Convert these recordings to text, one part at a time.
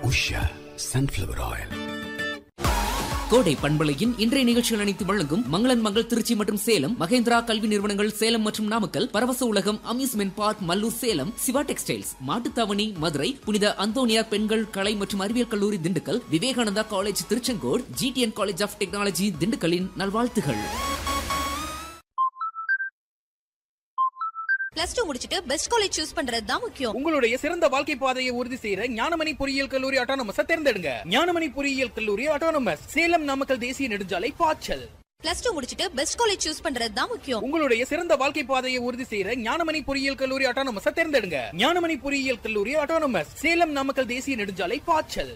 Usha sunflower oil கோடை பண்பலையின் இன்றைய நிகழ்ச்சிகள் அனைத்து வழங்கும் மங்களன் மங்கள் திருச்சி மற்றும் சேலம் மகேந்திரா கல்வி நிறுவனங்கள் சேலம் மற்றும் நாமக்கல் பரவச உலகம் amusement park Malloor Salem Siva textiles Mattuthavani Madurai புனித அந்தோனியார் பெண்கள் கலை மற்றும் அறிவியல் கல்லூரி Dindigul Vivekananda college Tiruchengode GTN college of technology திண்டுக்கலின் நல்வாழ்த்துகள் பிளஸ் டூ முடிச்சிட்டு பெஸ்ட் காலேஜ் சூஸ் பண்றது தான் முக்கியம் உங்களுடைய சிறந்த வாழ்க்கை பாதையை உறுதி செய்யற ஞானமணி பொறியியல் கல்லூரி ஆட்டோனமஸ் தேர்ந்தெடுங்க ஞானமணி பொறியியல் கல்லூரி ஆட்டோனமஸ் சேலம் நாமக்கல் தேசிய நெடுஞ்சாலை பாய்ச்சல் பிளஸ் டூ முடிச்சிட்டு பெஸ்ட் காலேஜ் சூஸ் பண்றது தான் முக்கியம் உங்களுடைய சிறந்த வாழ்க்கை பாதையை உறுதி செய்யற ஞானமணி பொறியியல் கல்லூரி ஆட்டோனமஸ் தேர்ந்தெடுங்க ஞானமணி பொறியியல் கல்லூரி ஆட்டோனமஸ் சேலம் நாமக்கல் தேசிய நெடுஞ்சாலை பாய்ச்சல்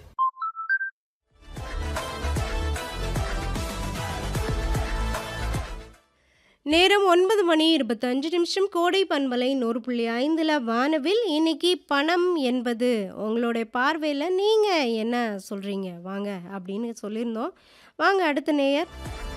நேரம் ஒன்பது மணி இருபத்தஞ்சு நிமிஷம் கோடை பண்பலை நூறு புள்ளி ஐந்தில் வானவில் இன்னைக்கு பணம் என்பது உங்களுடைய பார்வையில் நீங்கள் என்ன சொல்கிறீங்க வாங்க அப்படின்னு சொல்லியிருந்தோம் வாங்க அடுத்த நேயர்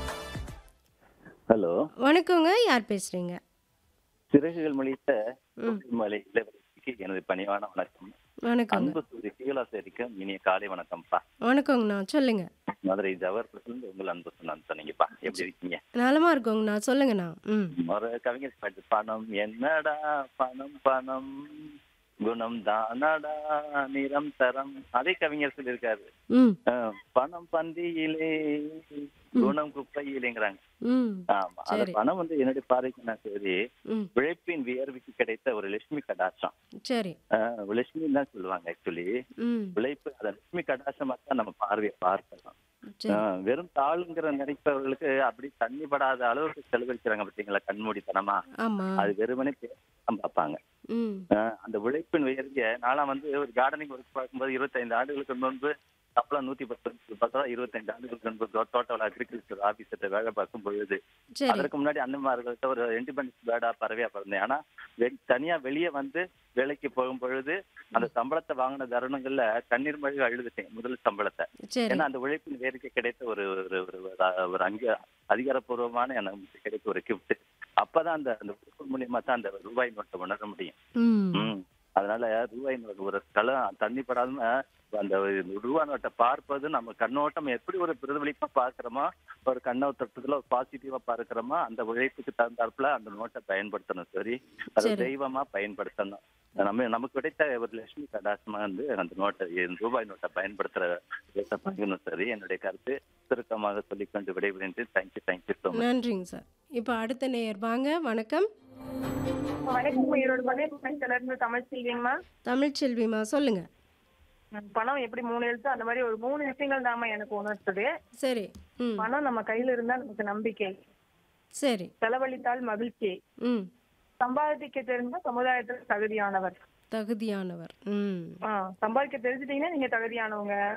ஹலோ வணக்கங்க யார் பேசுகிறீங்க சிறகுகள் மொழித்த ம். மலை இளவரசிக்கு எனது பணிவான வணக்கம் வணக்கங்க அன்பு சூரிய சீகலாசேரிக்கும் இனிய காலை வணக்கம்ப்பா வணக்கங்கண்ணா சொல்லுங்கள் மதுரை ஜவஹர்லேருந்து உங்கள் அன்பு சொன்னான் சொன்னீங்கப்பா எப்படி இருக்கீங்க நலமா இருக்கோங்கண்ணா சொல்லுங்கண்ணா ம் ஒரு கவிஞர் பாட்டு பணம் என்னடா பணம் பணம் குணம் தானடா நிறம் தரம் அதே கவிஞர் சொல்லியிருக்காரு ம் அஹ், பணம் பந்தியிலே குணம் குப்பையிலேங்கிறாங்க ம் ஆமா அந்த சரி. பணம் வந்து என்னுடைய பார்வைக்கு நான் சரி ம் உழைப்பின் வியர்வுக்கு கிடைத்த ஒரு லட்சுமி கடாட்சம் சரி ஆஹ் லட்சுமி தான் சொல்லுவாங்க ஆக்சுவலி ம் உழைப்பு அந்த லட்சுமி கடாசமா தான் நம்ம பார்வையை பார்க்கலாம் சரி ஆஹ் வெறும் தாளுங்கிற நினைப்பவர்களுக்கு அப்படி தண்ணி படாத அளவுக்கு செலவழிக்கிறாங்க பார்த்தீங்களா கண்மூடித்தனமா ஆமாம் அது வெறுமனே பேசதான் பார்ப்பாங்க ம் ஆஹ் அந்த உழைப்பின் உயர்விய நான்லாம் வந்து ஒரு கார்டனிங் ஒர்க் பார்க்கும்போது இருபத்தைந்து ஆண்டுகளுக்கு முன்பு அப்பெல்லாம் நூத்தி பத்து பத்து ரூபா இருபத்தைந்து ஆண்டுகளுக்கு முன்பு தோ- தோட்டவள அக்ரிகல்ச்சர் ஆபீஸ்கிட்ட வேலை பார்க்கும் பொழுது சரி அதற்கு முன்னாடி அண்ணன்மார்கள்ட்ட ஒரு இண்டிபெண்டன்ஸ் பேர்டா பறவையா பிறந்தேன் ஆனா வெ- தனியா வெளியே வந்து வேலைக்கு போகும் பொழுது அந்த சம்பளத்தை வாங்கின தருணங்கள்ல கண்ணீர் மழை அழுதுட்டேன் முதல் சம்பளத்தை சரி ஏன்னா அந்த உழைப்பின் வேருக்கு கிடைத்த ஒரு ஒரு ஒரு ஒரு- ஒரு அங்க அதிகாரப்பூர்வமான எனக்கு கிடைத்த ஒரு கிஃப்ட் அப்பதான் அந்த அந்த உழைப்பு மூலியமா தான் அந்த ரூபாய் நோட்டை உணர முடியும் ம் ம். அதனால ரூபாய் நோட்டு ஒரு ஸ்தலம் தண்ணி படாம அந்த ரூபாய் நோட்டை பார்ப்பது நம்ம கண்ணோட்டம் எப்படி ஒரு பிரதிபலிப்பா பார்க்கிறோமோ ஒரு கண்ணோட்டத்துல ஒரு பாசிட்டிவா பார்க்கிறோமோ அந்த உழைப்புக்கு தகுந்தாப்புல அந்த நோட்டை பயன்படுத்தணும் சரி அது சரி. தெய்வமா பயன்படுத்தணும் நம்ம நமக்கு கிடைத்த ஒரு லட்சுமி கடாசமா வந்து அந்த நோட்டை இந்த ரூபாய் நோட்டை பயன்படுத்துற விதத்தை பகிரணும் சரி என்னுடைய கருத்து சுருக்கமாக சொல்லிக்கொண்டு விடைபெறுகிறேன் தேங்க்யூ தேங்க்யூ ஸோ மச் நன்றிங்க சார் இப்போ அடுத்த நேயர் வாங்க வணக்கம் வணக்கம் ஈரோடு பள்ளியில இருந்து தமிழ் செல்விங்கம்மா தமிழ்ச்செல்விமா சொல்லுங்க ம், பணம் எப்படி மூணு எழுத்து அந்த மாதிரி ஒரு மூணு விஷயங்கள் தாம்மா எனக்கு உணர்த்துது சரி ம் பணம் நம்ம கையில இருந்தா நமக்கு நம்பிக்கை சரி செலவழித்தால் மகிழ்ச்சி ம் சம்பாதிக்க தெரிஞ்சா சமுதாயத்துல தகுதியானவர் தகுதியானவர் ம் ஆ, சம்பாதிக்க தெரிஞ்சிட்டீங்கன்னா நீங்க தகுதியானவங்க